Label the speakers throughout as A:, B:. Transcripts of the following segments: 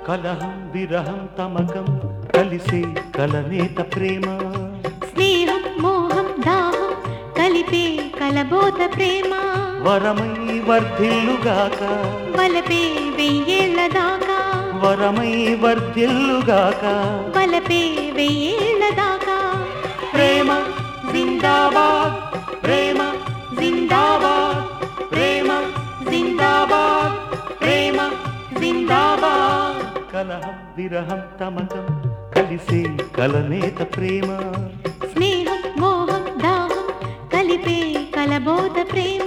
A: కలహం విరహం తమకం కలిసే కలనేత ప్రేమ
B: స్నేహం మోహం దాహం కలిపే కలబోత ప్రేమ
A: వరమై వర్ధిల్లుగాక
B: వలపే వెయ్యేళ్ల దాకా
A: వరమై వర్ధిల్లుగాక
B: వలపే వెయ్యేళ్ల దాకా
A: ప్రేమ జిందాబాద్ ప్రేమ జిందాబాద్ ప్రేమ జిందాబాద్ ప్రేమ జిందాబాద్ కలహం విరహం తమకం కలిసే కలనేత ప్రేమ
B: స్నేహం మోహం దాహం కలిపే కలబోత ప్రేమ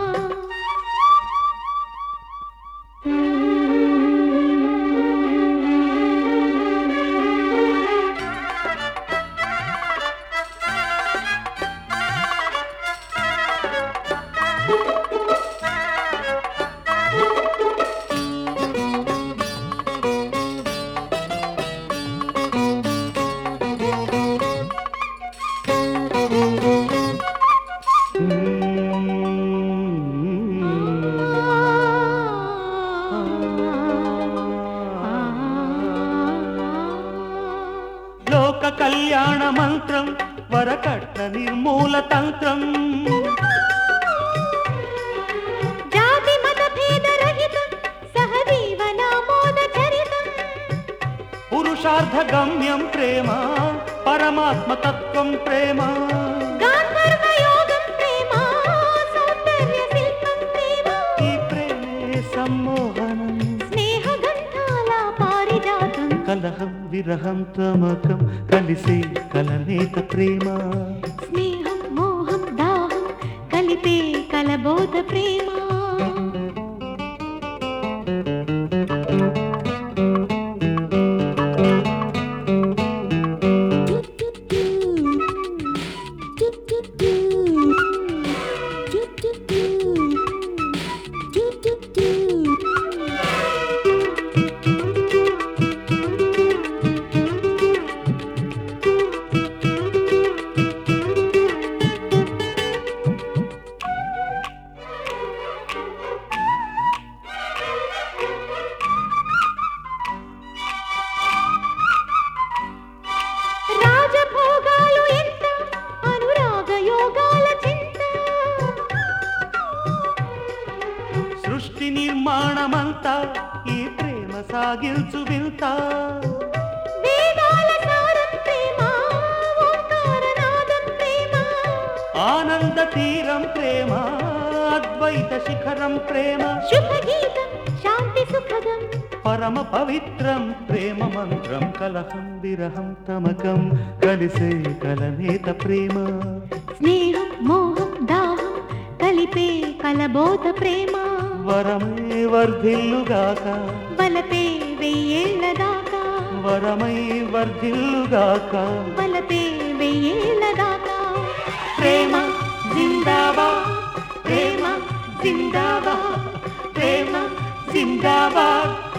A: లోక కళ్యాణ మంత్రం వరకట్న నిర్మూల తంత్రం
B: జాతి మత భేద రహితం సహజీవనామోద చరితం
A: పురుషార్థ గమ్యం ప్రేమ పరమాత్మ తత్వం ప్రేమ
B: గాంధర్వ యోగం ప్రేమ సౌందర్య శిల్పం ప్రేమ
A: ఈ ప్రేమే సమ్మోహనం
B: స్నేహ గంధాల పారిజాతం
A: కలహం విరహం తమకం కలిసే కలనేత ప్రేమ
B: స్నేహం మోహం దాహం కలిపే కలబోధ ప్రేమ రాజభోగాలు ఎంత అనురాగ యోగాల చింత
A: సృష్టి నిర్మాణమంతా ఈ ప్రేమ సాగిల్చు వింత
B: వేదాల సారం ప్రేమ ఓంకారనాదం ప్రేమ
A: ఆనంద తీరం ప్రేమ అద్వైత శిఖరం ప్రేమ
B: శుభగీతం శాంతి సుఖదం
A: పరమ పవిత్రం ప్రేమ మంత్రం కలహం విరహం తమకం కలిసే కలనేత ప్రేమ
B: స్నేహం మోహం దాహం కలిపే కలబోధ ప్రేమ
A: వరమే వర్ధిల్లుగాక
B: వలపే వెయ్యేళ్ల దాకా
A: వరమై వర్ధిల్లుగాక
B: వలపే వెయ్యేళ్ల దాకా
A: ప్రేమ జిందాబాద్ ప్రేమ జిందాబాద్ ప్రేమ జిందాబాద్